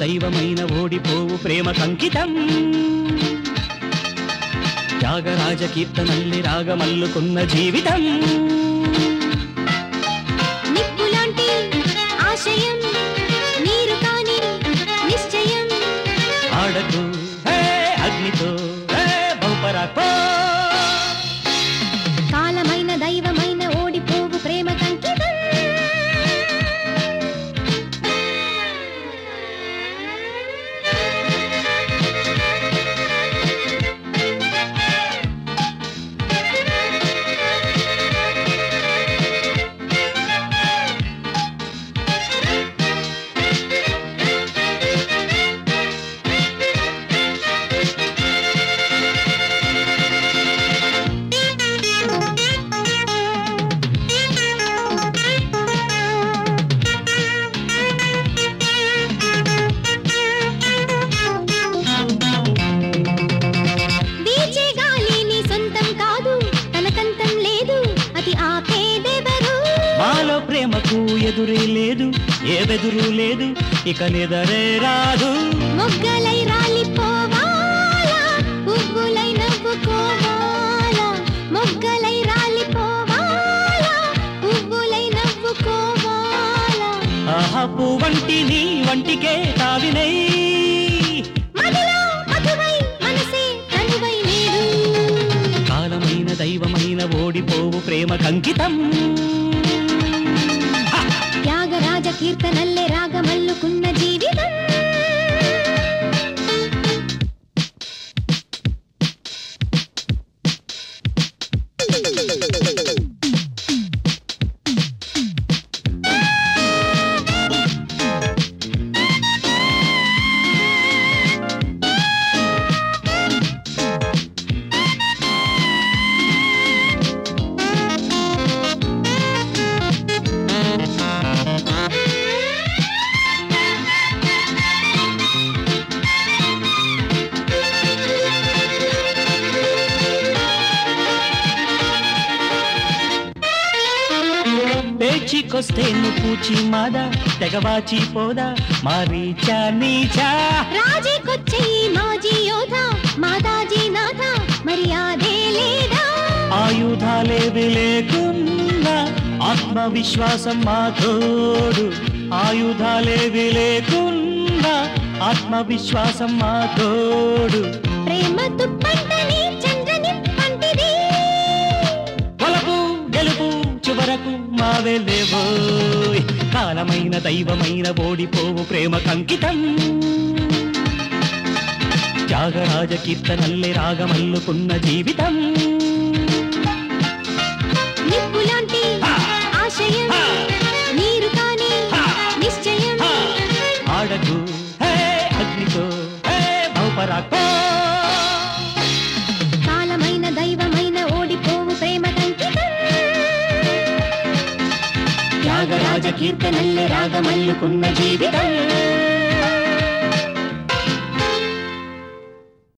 దైవమైన ఓడిపోవు ప్రేమ కంకితం త్యాగరాజ కీర్తనల్లి రాగమల్లుకున్న జీవితం నిప్పులాంటి ఆశయం నీరు కాని నిశ్చయం ఆడకు హే అగ్నితో హే బహుపరాకో కాలమైన దైవమైన ఓడిపోవు ప్రేమ కంకితం వీచే గాలి నీ సొంతం కాదు తనకంతం లేదు అది ఆపేదెవరు మాలో ప్రేమకు ఎదురే లేదు ఏ బెదురు లేదు ఇక నిదరే రాదు మొగ్గలై రాలిపోవాలా పువ్వులై నవ్వుకోవాలా మొగ్గలై రాలిపోవాలా పువ్వులై నవ్వుకోవాలా ఆహపు వంటి నీ వంటికే తావినై మదిలో మధువై మనసే కనువై నేడు కాలమైన దైవమైన ఓడిపోవు ప్రేమ కంకితం త్యాగరాజ కీర్తనల్లే రాగమల్లుకున్న జీవితం పేచికొస్తే నువ్వు పూచి మాదా తెగవాచి పోదా మారీచా నీచా రాజీకొచ్చే ఈ మాజీ యోధ మాతాజీ నాథ మర్యాదే లేదా ఆయుధాలేవి లేకున్నా ఆత్మవిశ్వాసం మా తోడు ఆయుధాలేవి లేకున్నా ఆత్మవిశ్వాసం మా తోడు ప్రేమ తుప్పంటని చంద్రని పంటిది వలపు గెలుపు చివరకు మావెలేవో కాలమైన దైవమైన ఓడిపోవు ప్రేమ కంకితం త్యాగరాజ కీర్తనల్లే రాగమల్లుకున్న జీవితం నిప్పులాంటి హా! ఆశయం హా! నీరు కాని హా! నిశ్చయం హా! ఆడకు హే అగ్నితో హే బహుపరాకో కాలమైన దైవమైన ఓడిపోవు ప్రేమ కంకితం త్యాగరాజ కీర్తనల్లే రాగమల్లుకున్న జీవితం